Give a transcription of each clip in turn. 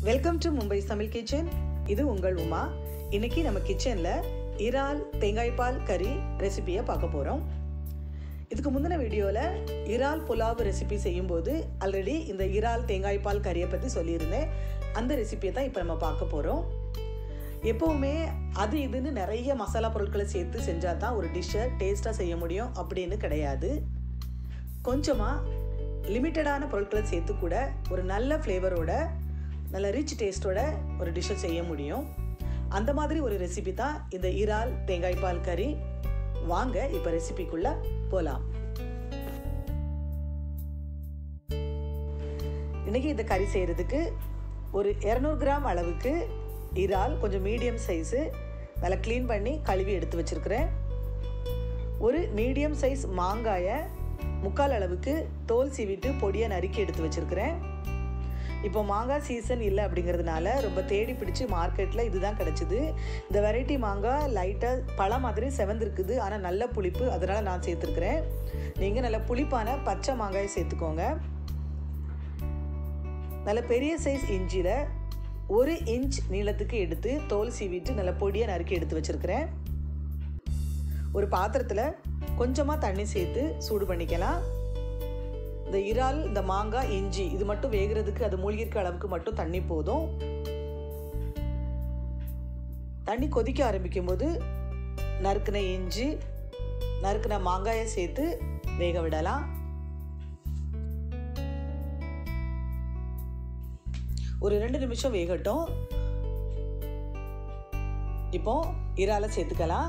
welcome to Mumbai சமையல் kitchen இது உங்கள் உமா இன்னைக்கு நம்ம கிச்சனில் இறால் தேங்காய் பால் கறி ரெசிபியை பார்க்க போகிறோம் இதுக்கு முந்தின வீடியோவில் இறால் புலாவ் ரெசிபி செய்யும்போது ஆல்ரெடி இந்த இறால் தேங்காய் பால் கறியை பற்றி சொல்லியிருந்தேன் அந்த ரெசிபியை தான் இப்போ நம்ம பார்க்க போகிறோம் எப்போவுமே அது இதுன்னு நிறைய மசாலா பொருட்களை சேர்த்து செஞ்சால் தான் ஒரு டிஷ்ஷை டேஸ்ட்டாக செய்ய முடியும் அப்படின்னு கிடையாது கொஞ்சமாக லிமிட்டடான பொருட்களை சேர்த்து கூட ஒரு நல்ல ஃப்ளேவரோட நல்ல ரிச் டேஸ்ட்டோட ஒரு டிஷ்ஷை செய்ய முடியும் அந்த மாதிரி ஒரு ரெசிபி தான் இந்த இறால் தேங்காய் பால் கறி வாங்க இப்போ ரெசிபிக்குள்ளே போகலாம் இன்றைக்கி இந்த கறி செய்கிறதுக்கு ஒரு இரநூறு கிராம் அளவுக்கு இறால் கொஞ்சம் மீடியம் சைஸு நல்லா க்ளீன் பண்ணி கழுவி எடுத்து வச்சுருக்கிறேன் ஒரு மீடியம் சைஸ் மாங்காயை முக்கால் அளவுக்கு தோல் சீவிட்டு பொடியை நறுக்கி எடுத்து வச்சுருக்கிறேன் இப்போ மாங்காய் சீசன் இல்லை அப்படிங்கிறதுனால ரொம்ப தேடி பிடிச்சி மார்க்கெட்டில் இதுதான் கிடச்சிது இந்த வெரைட்டி மாங்காய் லைட்டாக பழம் மாதிரி செவந்திருக்குது ஆனால் நல்ல புளிப்பு அதனால் நான் சேர்த்துருக்குறேன் நீங்கள் நல்ல புளிப்பான பச்சை மாங்காயை சேர்த்துக்கோங்க நல்ல பெரிய சைஸ் இஞ்சியில் ஒரு இன்ச் நீளத்துக்கு எடுத்து தோல் சீவிட்டு நல்ல பொடியை நறுக்கி எடுத்து வச்சுருக்கிறேன் ஒரு பாத்திரத்தில் கொஞ்சமாக தண்ணி சேர்த்து சூடு பண்ணிக்கலாம் இந்த இறால் இந்த மாங்காய் இஞ்சி இது மட்டும் வேகிறதுக்கு அது மூழ்கிருக்க அளவுக்கு மட்டும் தண்ணி போதும் தண்ணி கொதிக்க ஆரம்பிக்கும் போது நறுக்கின இஞ்சி நறுக்கின மாங்காயை சேர்த்து வேக விடலாம் ஒரு ரெண்டு நிமிஷம் வேகட்டும் இப்போ இறாலை சேர்த்துக்கலாம்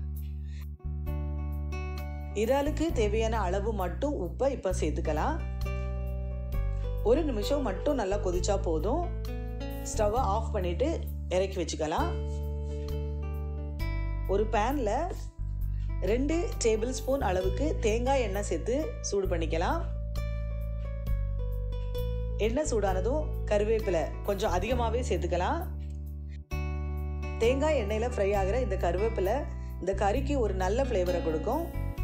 இறாலுக்கு தேவையான அளவு மட்டும் உப்பை இப்போ சேர்த்துக்கலாம் ஒரு நிமிஷம் மட்டும் நல்லா கொதிச்சா போதும் ஸ்டவ்வை ஆஃப் பண்ணிட்டு இறக்கி வச்சுக்கலாம் ஒரு பேனில் ரெண்டு டேபிள் ஸ்பூன் அளவுக்கு தேங்காய் எண்ணெய் சேர்த்து சூடு பண்ணிக்கலாம் எண்ணெய் சூடானதும் கருவேப்பிலை கொஞ்சம் அதிகமாகவே சேர்த்துக்கலாம் தேங்காய் எண்ணெயில் ஃப்ரை ஆகிற இந்த கருவேப்பிலை இந்த கறிக்கு ஒரு நல்ல ஃப்ளேவரை கொடுக்கும்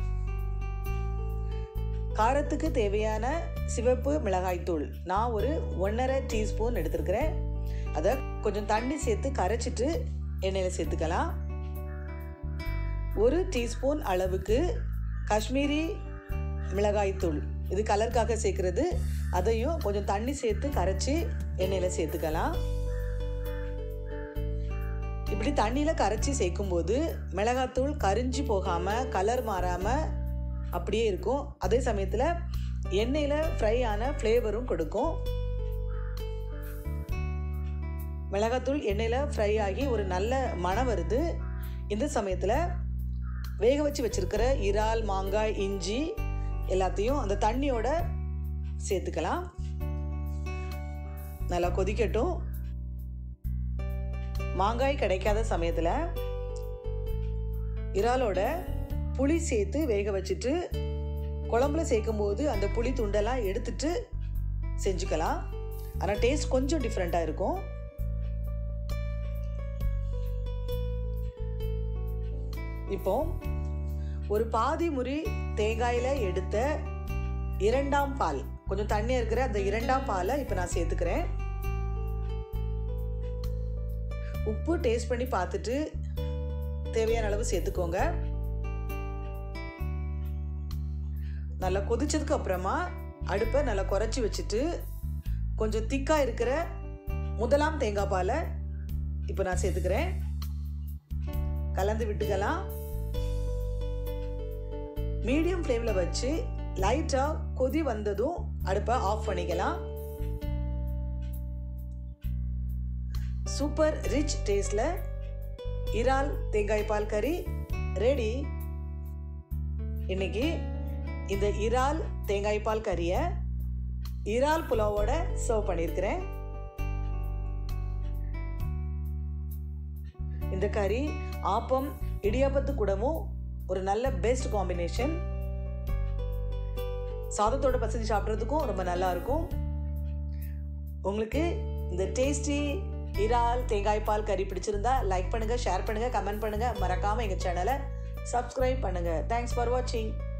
காரத்துக்கு தேவையான சிவப்பு மிளகாய்த்தூள் நான் ஒரு ஒன்றரை டீஸ்பூன் எடுத்துருக்கிறேன் அதை கொஞ்சம் தண்ணி சேர்த்து கரைச்சிட்டு எண்ணெயில் சேர்த்துக்கலாம் ஒரு டீஸ்பூன் அளவுக்கு காஷ்மீரி மிளகாய்த்தூள் இது கலருக்காக சேர்க்குறது அதையும் கொஞ்சம் தண்ணி சேர்த்து கரைச்சி எண்ணெயில் சேர்த்துக்கலாம் இப்படி தண்ணியில் கரைச்சி சேர்க்கும்போது மிளகாத்தூள் கரிஞ்சு போகாமல் கலர் மாறாமல் அப்படியே இருக்கும் அதே சமயத்தில் எண்ணெயில் ஃப்ரை ஆன ஃப்ளேவரும் கொடுக்கும் மிளகாத்தூள் எண்ணெயில் ஃப்ரை ஆகி ஒரு நல்ல மணம் வருது இந்த சமயத்தில் வேக வச்சு வச்சுருக்கிற இறால் மாங்காய் இஞ்சி எல்லாத்தையும் அந்த தண்ணியோட சேர்த்துக்கலாம் நல்லா கொதிக்கட்டும் மாங்காய் கிடைக்காத சமயத்தில் இறாலோட புளி சேர்த்து வேக வச்சுட்டு குழம்புல சேர்க்கும்போது அந்த புளி துண்டெல்லாம் எடுத்துட்டு செஞ்சுக்கலாம் ஆனால் டேஸ்ட் கொஞ்சம் டிஃப்ரெண்ட்டாக இருக்கும் இப்போ ஒரு பாதி முறி தேங்காயில் எடுத்த இரண்டாம் பால் கொஞ்சம் தண்ணி இருக்கிற அந்த இரண்டாம் பாலை இப்போ நான் சேர்த்துக்கிறேன் உப்பு டேஸ்ட் பண்ணி பார்த்துட்டு தேவையான அளவு சேர்த்துக்கோங்க நல்லா கொதிச்சதுக்கு அப்புறமா அடுப்பை நல்லா குறைச்சி வச்சுட்டு கொஞ்சம் திக்காக இருக்கிற முதலாம் தேங்காய் பாலை இப்போ நான் சேர்த்துக்கிறேன் கலந்து விட்டுக்கலாம் மீடியம் ஃப்ளேமில் வச்சு லைட்டாக கொதி வந்ததும் அடுப்பை ஆஃப் பண்ணிக்கலாம் சூப்பர் ரிச் டேஸ்டில் இறால் தேங்காய் பால் கறி ரெடி இன்னைக்கு இந்த இறால் தேங்காய் பால் கறியை இறால் புலாவோட சர்வ் பண்ணியிருக்கிறேன் இந்த கறி ஆப்பம் இடியாப்பத்து கூடவும் ஒரு நல்ல பெஸ்ட் காம்பினேஷன் சாதத்தோட பசதி சாப்பிட்றதுக்கும் ரொம்ப நல்லா இருக்கும் உங்களுக்கு இந்த டேஸ்டி இறால் தேங்காய் பால் கறி பிடிச்சிருந்தா லைக் பண்ணுங்க ஷேர் பண்ணுங்க கமெண்ட் பண்ணுங்க மறக்காம எங்க சேனலை சப்ஸ்கிரைப் பண்ணுங்க தேங்க்ஸ் ஃபார் வாட்சிங்